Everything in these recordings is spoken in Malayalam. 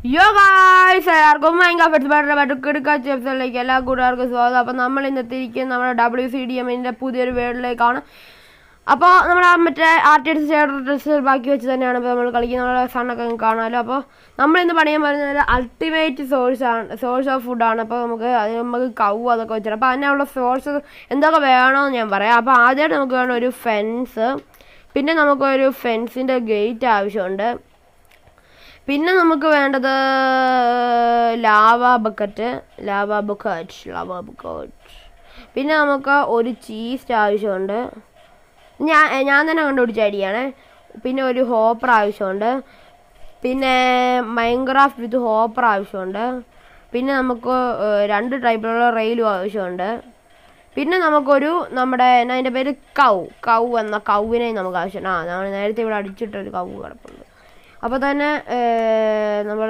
യോ ഗായ്സ് എല്ലാവർക്കും ഭയങ്കര ഫെസ്റ്റിവലിലേക്ക് എപ്പിസോഡിലേക്ക് എല്ലാ കൂട്ടുകാർക്കും സ്വാഗതം അപ്പോൾ നമ്മൾ ഇന്നത്തെ ഇരിക്കുന്നത് നമ്മുടെ ഡബ്ല്യു സി ഡി എമ്മിൻ്റെ പുതിയൊരു വേർഡിലേക്കാണ് അപ്പോൾ നമ്മൾ ആ മറ്റേ ആർട്ടിസ്റ്റ് ഡ്രസ്സ് ബാക്കി വെച്ച് തന്നെയാണ് ഇപ്പോൾ നമ്മൾ കളിക്കുന്നത് നമ്മുടെ സണ്ണൊക്കെ കാണാമല്ലോ അപ്പോൾ നമ്മൾ ഇന്ന് പണിയാൻ പറയുന്നത് അൾട്ടിമേറ്റ് സോഴ്സ് ആണ് സോഴ്സ് ഓഫ് ഫുഡാണ് അപ്പോൾ നമുക്ക് അത് നമുക്ക് കൗ അതൊക്കെ വെച്ചിട്ട് അപ്പോൾ അതിനുള്ള സോഴ്സ് എന്തൊക്കെ വേണമെന്ന് ഞാൻ പറയാം അപ്പോൾ ആദ്യമായിട്ട് നമുക്ക് വേണം ഒരു ഫെൻസ് പിന്നെ നമുക്കൊരു ഫെൻസിൻ്റെ ഗേറ്റ് ആവശ്യമുണ്ട് പിന്നെ നമുക്ക് വേണ്ടത് lava bucket lava bucket lava bucket പിന്നെ നമുക്ക് ഒരു ചീസ് ആവശ്യമുണ്ട് ഞാൻ ഞാൻ തന്നെ കണ്ടുപിടിച്ച ഐഡിയാണ് പിന്നെ ഒരു ഹോപ്പർ ആവശ്യമുണ്ട് പിന്നെ മൈൻക്രാഫ്റ്റ് വിത്ത് ഹോപ്പർ ആവശ്യമുണ്ട് പിന്നെ നമുക്ക് ഏഹ്, രണ്ട് ടൈപ്പിലുള്ള റെയിലും ആവശ്യമുണ്ട് പിന്നെ നമുക്കൊരു നമ്മുടെ എന്നാ അതിൻ്റെ പേര് കൗ കൗ എന്ന കൗവിനെ നമുക്ക് ആവശ്യമുണ്ട് ആ നമ്മൾ നേരത്തെ ഇവിടെ അടിച്ചിട്ടൊരു കൗ കിടപ്പുണ്ട് അപ്പോൾ തന്നെ നമ്മൾ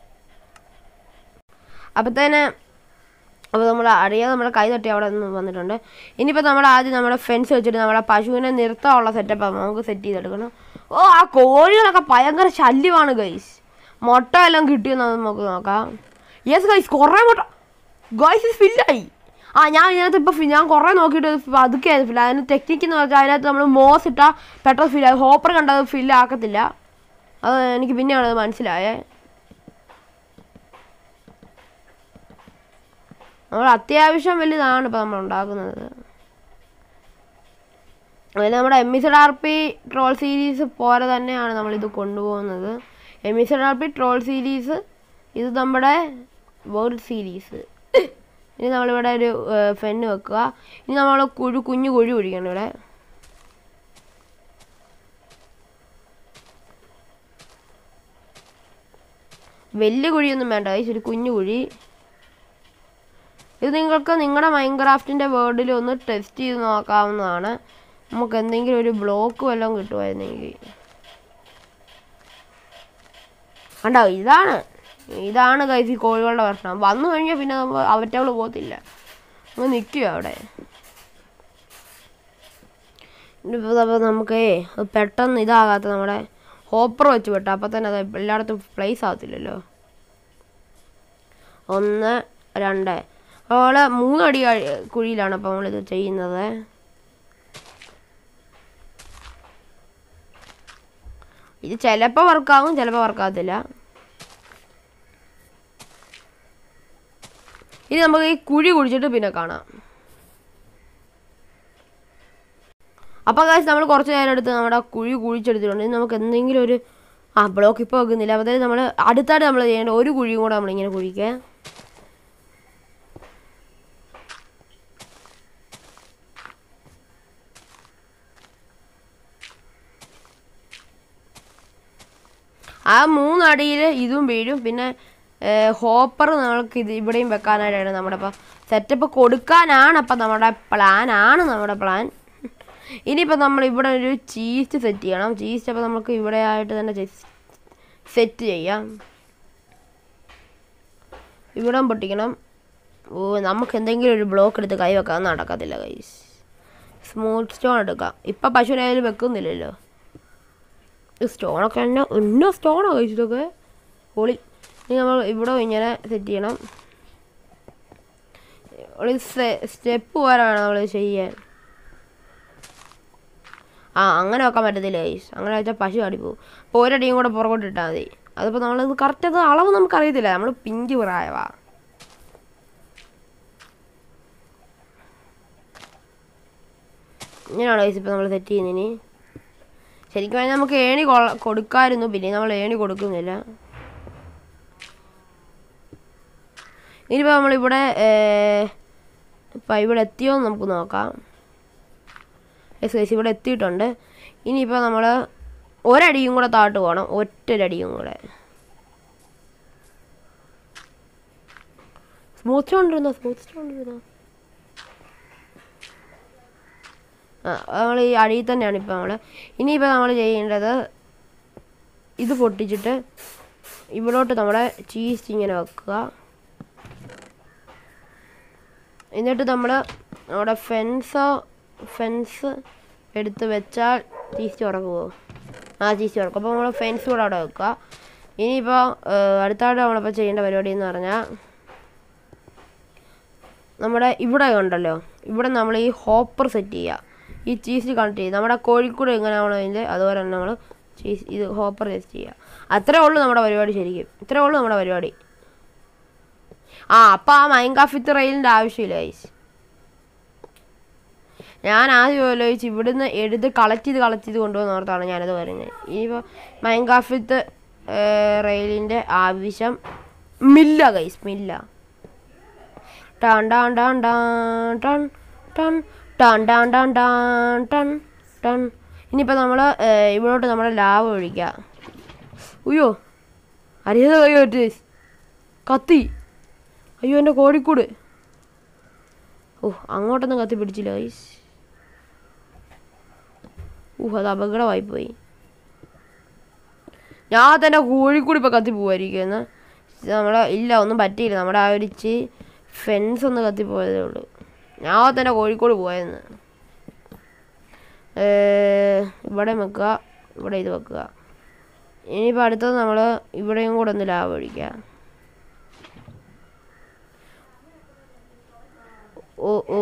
അപ്പോൾ തന്നെ അപ്പോൾ നമ്മൾ അറിയാതെ നമ്മുടെ കൈ തട്ടി അവിടെ നിന്ന് വന്നിട്ടുണ്ട് ഇനിയിപ്പോൾ നമ്മൾ ആദ്യം നമ്മുടെ ഫെൻസ് വെച്ചിട്ട് നമ്മുടെ പശുവിനെ നിർത്താനുള്ള സെറ്റപ്പ് നമുക്ക് സെറ്റ് ചെയ്തെടുക്കണം ഓ ആ കോഴികളൊക്കെ ഭയങ്കര ശല്യമാണ് ഗൈസ് മുട്ട എല്ലാം കിട്ടിയെന്ന് നമുക്ക് നോക്കാം യെസ് ഗൈസ് കുറേ മുട്ട ഗൈസ് ഫില്ലായി ആ ഞാൻ ഇതിനകത്ത് ഇപ്പോൾ ഞാൻ കുറേ നോക്കിയിട്ട് പതുക്കെ ഫില്ല അതിന് ടെക്നിക്ക് എന്ന് വെച്ചാൽ അതിനകത്ത് നമ്മൾ മോസ് ഇട്ടാൽ പെട്ടെന്ന് ഫില്ലായി ഹോപ്പർ കണ്ടത് ഫില്ലാക്കത്തില്ല അത് എനിക്ക് പിന്നെയാണ് അത് മനസ്സിലായേ നമ്മൾ അത്യാവശ്യം വലുതാണ് ഇപ്പോൾ നമ്മൾ ഉണ്ടാക്കുന്നത് അതിൽ നമ്മുടെ M Z R P troll series പോലെ തന്നെയാണ് നമ്മളിത് കൊണ്ടുപോകുന്നത് M Z R P troll series ഇത് നമ്മുടെ വേൾഡ് സീരീസ് ഇനി നമ്മളിവിടെ ഒരു ഫെന്ന് വെക്കുക ഇനി നമ്മൾ കുഴി കുഞ്ഞു കുഴി കുഴിക്കണം ഇവിടെ വലിയ കുഴിയൊന്നും വേണ്ട guys, ഒരു കുഞ്ഞു കുഴി ഇത് നിങ്ങൾക്ക് നിങ്ങളുടെ മൈൻക്രാഫ്റ്റിൻ്റെ വേർഡിൽ ഒന്ന് ടെസ്റ്റ് ചെയ്ത് നോക്കാവുന്നതാണ് നമുക്ക് എന്തെങ്കിലും ഒരു ബ്ലോക്ക് വല്ലതും കിട്ടുമായിരുന്നെങ്കിൽ കണ്ടോ ഇതാണ് ഇതാണ് കൈസി കോഴികളുടെ പ്രശ്നം വന്നു കഴിഞ്ഞാൽ പിന്നെ നമ്മൾ അവറ്റകൾ പോകത്തില്ല അങ്ങ് നിൽക്കുക അവിടെ ഇനിയിപ്പോൾ അപ്പോൾ നമുക്ക് പെട്ടെന്ന് ഇതാകാത്ത നമ്മുടെ ഹോപ്പർ വെച്ച് വിട്ടാൽ അപ്പോൾ തന്നെ അത് എല്ലായിടത്തും പ്ലേസ് ആകത്തില്ലല്ലോ ഒന്ന് രണ്ട് അപ്പോൾ മൂന്നടി കഴി- കുഴിയിലാണ് അപ്പോൾ നമ്മളിത് ചെയ്യുന്നത് ഇത് ചിലപ്പോൾ വർക്കാവും ചിലപ്പോൾ വർക്കാകത്തില്ല ഇനി നമുക്ക് ഈ കുഴി കുഴിച്ചിട്ട് പിന്നെ കാണാം അപ്പോൾ കാശ് നമ്മൾ കുറച്ച് നേരം എടുത്ത് നമ്മുടെ കുഴി കുഴിച്ചെടുത്തിട്ടുണ്ട് ഇനി നമുക്ക് എന്തെങ്കിലും ഒരു ആ ബ്ലോക്ക് ഇപ്പോൾ വെക്കുന്നില്ല അപ്പോൾ നമ്മൾ അടുത്തായിട്ട് നമ്മൾ ചെയ്യേണ്ട ഒരു കുഴിയും കൂടെ നമ്മളിങ്ങനെ കുഴിക്കുക ആ മൂന്നടിയിൽ ഇതും വീഴും പിന്നെ ഹോപ്പർ നമ്മൾക്ക് ഇത് ഇവിടെയും വെക്കാനായിട്ടാണ് നമ്മുടെ ഇപ്പം സെറ്റപ്പ് കൊടുക്കാനാണ് അപ്പം നമ്മുടെ പ്ലാൻ ആണ് നമ്മുടെ പ്ലാൻ ഇനിയിപ്പോൾ നമ്മൾ ഇവിടെ ഒരു ചീസ് സെറ്റ് ചെയ്യണം ചീസ് അപ്പോൾ നമുക്ക് ഇവിടെ ആയിട്ട് തന്നെ സെറ്റ് ചെയ്യാം ഇവിടെ പൊട്ടിക്കണം ഓ നമുക്ക് എന്തെങ്കിലും ഒരു ബ്ലോക്ക് എടുത്ത് കൈ വെക്കാൻ നടക്കത്തില്ല കൈസ് സ്മൂത്ത് സ്റ്റോൺ എടുക്കാം ഇപ്പം പശുവിനായാലും വെക്കുന്നില്ലല്ലോ സ്റ്റോണൊക്കെ തന്നെ എന്നോ സ്റ്റോണോ കഴിച്ചിട്ടൊക്കെ പൊളി ഇനി നമ്മൾ ഇവിടെ ഇങ്ങനെ സെറ്റ് ചെയ്യണം ഒരു സ്റ്റെപ്പ് പോലെ വേണം നമ്മൾ ചെയ്യാൻ ആ അങ്ങനെ വെക്കാൻ പറ്റത്തില്ല ഗൈസ് അങ്ങനെ വെച്ചാൽ പശു അടിപ്പോവും അപ്പോൾ ഒരടിയും കൂടെ പുറകോട്ട് ഇട്ടാൽ മതി അതിപ്പോൾ നമ്മളിത് കറക്റ്റ് അത് അളവ് നമുക്കറിയത്തില്ല നമ്മൾ പിഞ്ച് പ്രായവാ ഇങ്ങനെയാണ് ഗൈസ് ഇപ്പോൾ നമ്മൾ സെറ്റ് ചെയ്യുന്നതിന് ശരിക്കും പറഞ്ഞാൽ നമുക്ക് ഏണി കൊള്ള കൊടുക്കാമായിരുന്നു പിന്നെ നമ്മൾ ഏണി കൊടുക്കുന്നില്ല ഇനിയിപ്പോൾ നമ്മളിവിടെ ഇപ്പം ഇവിടെ എത്തിയോ എന്ന് നമുക്ക് നോക്കാം എസ് ഗൈസ് ഇവിടെ എത്തിയിട്ടുണ്ട് ഇനിയിപ്പോൾ നമ്മൾ ഒരടിയും കൂടെ താട്ട് പോകണം ഒറ്റൊരടിയും കൂടെ സ്മൂത്ത് സ്റ്റോൺ ഇരുന്നോ സ്മൂത്ത് സ്റ്റോൺ ഇരുന്നോ ആ നമ്മൾ ഈ അടിയിൽ തന്നെയാണ് ഇപ്പോൾ നമ്മൾ ഇനിയിപ്പോൾ നമ്മൾ ചെയ്യേണ്ടത് ഇത് പൊട്ടിച്ചിട്ട് ഇവിടോട്ട് നമ്മുടെ ചീസ് ഇങ്ങനെ വെക്കുക എന്നിട്ട് നമ്മൾ നമ്മുടെ ഫെൻസോ ഫെൻസ് എടുത്ത് വെച്ചാൽ ചീസ് തുറക്കുമോ ആ ചീസ് തുറക്കും അപ്പോൾ നമ്മൾ ഫെൻസ് കൂടെ അവിടെ വെക്കുക ഇനിയിപ്പോൾ അടുത്തായിട്ട് നമ്മളിപ്പോൾ ചെയ്യേണ്ട പരിപാടി എന്ന് പറഞ്ഞാൽ നമ്മുടെ ഇവിടെ ഉണ്ടല്ലോ ഇവിടെ നമ്മൾ ഈ ഹോപ്പർ സെറ്റ് ചെയ്യുക ഈ ചീസ് കണക്ട് ചെയ്യുക നമ്മുടെ കോഴിക്കൂട് എങ്ങനെയാണോ അതിൻ്റെ അതുപോലെ തന്നെ നമ്മൾ ചീസ് ഇത് ഹോപ്പർ സെറ്റ് ചെയ്യുക അത്രേ ഉള്ളൂ നമ്മുടെ പരിപാടി ശരിക്കും ഇത്രേ ഉള്ളൂ നമ്മുടെ പരിപാടി ആ അപ്പം ആ മൈൻകാഫിത്ത് റെയിലിൻ്റെ ആവശ്യമില്ല ഗൈസ് ഞാൻ ആദ്യം ആലോചിച്ച് ഇവിടുന്ന് എടുത്ത് കളക്ട് ചെയ്ത് കളക്ട് ചെയ്ത് കൊണ്ടുവന്ന് ഓർത്താണ് ഞാനത് പറഞ്ഞത് ഇനിയിപ്പോൾ മൈൻകാഫിത്ത് റെയിലിൻ്റെ ആവശ്യം മില്ല ഗൈസ് മില്ല ടൺ ടൺ ടൺ ടൺ ടൺ ടൺ ടൺ ടൺ ടൺ ടൺ ടൺ ടൺ ഇനിയിപ്പോൾ നമ്മൾ ഇവിടോട്ട് നമ്മുടെ ലാവ് ഒഴിക്കുക അയ്യോ അറിയാതെ കൈ പറ്റി കത്തി അയ്യോ എൻ്റെ കോഴിക്കൂട് ഓ അങ്ങോട്ടൊന്നും കത്തി പിടിച്ചില്ല ഗൈസ് ഊഹ് അത് അപകടമായി പോയി ഞാൻ തന്നെ കോഴിക്കൂടി ഇപ്പോൾ കത്തി പോവായിരിക്കുമെന്ന് നമ്മളെ ഇല്ല ഒന്നും പറ്റിയില്ല നമ്മുടെ ആ ഒരു ഇച്ചി ഫെൻസ് ഒന്ന് കത്തിപ്പോയതേ ഉള്ളൂ ഞാൻ തന്നെ കോഴിക്കോട് പോയെന്ന് ഇവിടെ വെക്കുക ഇവിടെ ഇത് വെക്കുക ഇനിയിപ്പോൾ അടുത്തത് നമ്മൾ ഇവിടെയും കൂടെ ഒന്ന് ലാഭം ഒഴിക്കുക ഓ ഓ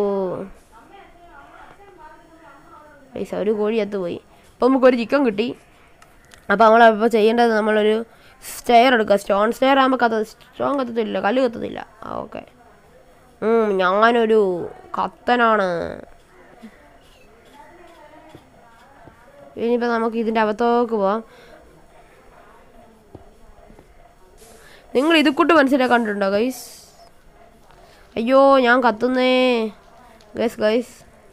പൈസ ഒരു കോഴി എത്ത് പോയി അപ്പോൾ നമുക്കൊരു ചിക്കൻ കിട്ടി അപ്പോൾ നമ്മളിപ്പോൾ ചെയ്യേണ്ടത് നമ്മളൊരു സ്റ്റെയർ എടുക്കുക സ്റ്റോൺ സ്റ്റെയർ ആകുമ്പോൾ കത്ത സ്റ്റോൺ കത്തത്തില്ല കല്ല് കത്തത്തില്ല ആ ഓക്കെ ഞാനൊരു കത്തനാണ് ഇനിയിപ്പോൾ നമുക്ക് ഇതിൻ്റെ അകത്തോക്ക് പോവാം നിങ്ങൾ ഇത് കൂട്ട് മനസ്സിലാക്കണ്ടിട്ടുണ്ടോ ഗൈസ് അയ്യോ ഞാൻ കത്തുന്നേ guys guys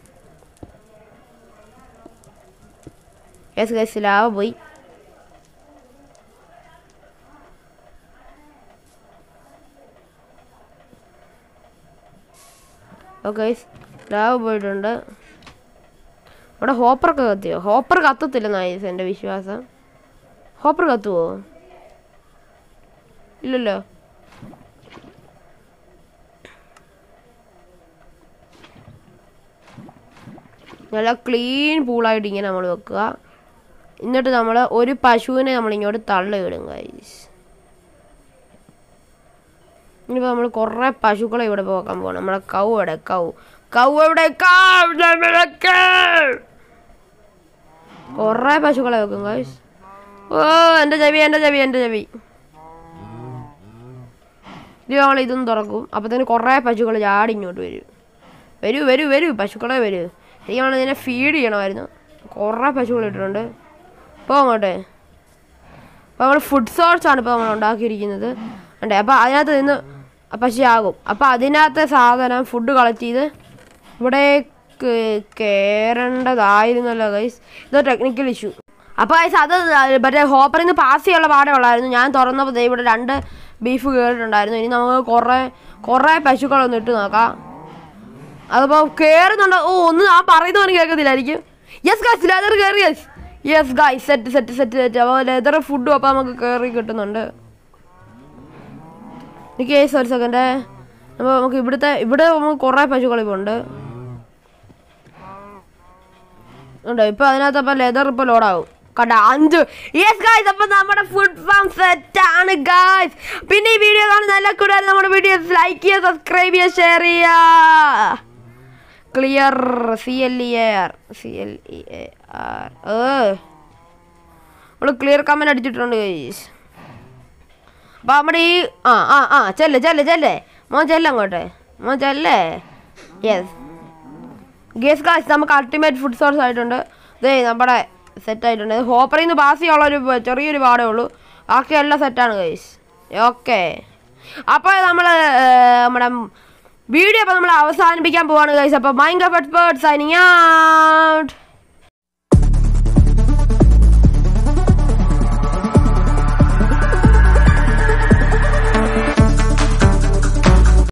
guys guys lava പോയി ഓക്കെ ലാവ് പോയിട്ടുണ്ട് അവിടെ ഹോപ്പറൊക്കെ കത്തിയോ ഹോപ്പർ കത്തത്തില്ലെന്നായി എൻ്റെ വിശ്വാസം ഹോപ്പർ കത്തുവോ ഇല്ലല്ലോ നല്ല ക്ലീൻ പൂളായിട്ട് ഇങ്ങനെ നമ്മൾ വെക്കുക എന്നിട്ട് നമ്മൾ ഒരു പശുവിനെ നമ്മൾ ഇങ്ങോട്ട് തള്ളി വിടും ഗൈസ് ഇനിയിപ്പോൾ നമ്മൾ കുറേ പശുക്കളെ ഇവിടെ പോക്കാൻ പോകണം നമ്മളെ കൗ എവിടെ കൗ കൗ എവിടെ കൗ നമ്മുടെ കൗ കുറേ പശുക്കളെ വെക്കും ഗൈസ് ഓ എൻ്റെ ചെവി എൻ്റെ ചെവി എൻ്റെ ചെവി ഇത് ഞങ്ങൾ ഇതൊന്നും തുറക്കും അപ്പത്തേന് കുറേ പശുക്കൾ ചാടി ഇങ്ങോട്ട് വരും വരൂ വരൂ വരൂ പശുക്കളെ വരൂ എനിക്ക് നമ്മൾ ഇതിനെ ഫീഡ് ചെയ്യണമായിരുന്നു കുറേ പശുക്കൾ ഇട്ടിട്ടുണ്ട് ഇപ്പോൾ അങ്ങോട്ടെ അപ്പോൾ നമ്മൾ ഫുഡ് സോഴ്സ് ആണ് ഇപ്പോൾ നമ്മൾ ഉണ്ടാക്കിയിരിക്കുന്നത് ഉണ്ട് അപ്പോൾ അതിനകത്ത് നിന്ന് പശുവാകും അപ്പോൾ അതിനകത്തെ സാധനം ഫുഡ് കളക്ട് ചെയ്ത് ഇവിടേക്ക് കയറേണ്ടതായിരുന്നല്ലോ ഗൈസ് ഇത് ടെക്നിക്കൽ ഇഷ്യൂ അപ്പോൾ ഗൈസ് അത് മറ്റേ ഹോപ്പറിൽ നിന്ന് പാസ് ചെയ്യാനുള്ള പാടേ ഉള്ളായിരുന്നു ഞാൻ തുറന്നപ്പോൾ ദേ ഇവിടെ രണ്ട് ബീഫ് കയറിയിട്ടുണ്ടായിരുന്നു ഇനി നമുക്ക് കുറേ കുറേ പശുക്കളൊന്ന് ഇട്ട് നോക്കാം അതിപ്പോൾ കയറുന്നുണ്ടോ ഓ ഒന്ന് ആ പറയുന്നവന് കേൾക്കത്തില്ലായിരിക്കും യെസ് ഗൈസ് ലെതർ കയറി yes yes guys set set set set അപ്പോൾ ലെതർ ഫുഡും അപ്പോൾ നമുക്ക് കയറി കിട്ടുന്നുണ്ട് എനിക്ക് കേസ് ഒരു സെക്കൻഡ് അപ്പോൾ നമുക്ക് ഇവിടുത്തെ ഇവിടെ നമുക്ക് കുറേ പശുക്കൾ ഇപ്പോൾ ഉണ്ട് ഉണ്ട് ഇപ്പോൾ അതിനകത്ത് അപ്പോൾ ലെതർ ഇപ്പോൾ ലോഡാവും കണ്ട അഞ്ച് യെസ് ഗായ്സ് അപ്പോൾ നമ്മുടെ ഫുഡ് ഫാം സെറ്റ് ആണ് ഗായ്സ് പിന്നെ ഈ വീഡിയോ കാണുന്ന എല്ലാ കൂടെ നമ്മുടെ വീഡിയോസ് ലൈക്ക് ചെയ്യുക സബ്സ്ക്രൈബ് ചെയ്യുക ഷെയർ ചെയ്യുക clear C L E A R L E E A R clear comment അടിച്ചിട്ടുണ്ട് ഗൈസ് അപ്പോൾ നമ്മുടെ ഈ ആ ആ ആ ചെല്ല് ചെല്ല് ചെല്ലേ മോൻ ചെല്ല് അങ്ങോട്ടെ മോൻ ചെല്ലേ യെസ് ഗേസ് ഗായ്സ് നമുക്ക് അൾട്ടിമേറ്റ് ഫുഡ് സോഴ്സ് ആയിട്ടുണ്ട് ഇതേ നമ്മുടെ സെറ്റ് ആയിട്ടുണ്ട് ഹോപ്പറിൽ നിന്ന് പാസ് ചെയ്യാനുള്ള ഒരു ചെറിയൊരു പാടേ ഉള്ളൂ ബാക്കി എല്ലാം സെറ്റാണ് ഗൈസ് ഓക്കെ അപ്പോൾ നമ്മൾ നമ്മുടെ വീഡിയോ അപ്പോൾ നമ്മൾ അവസാനിപ്പിക്കാൻ പോവാണ് ഗൈസ് അപ്പോൾ mind of expert signing out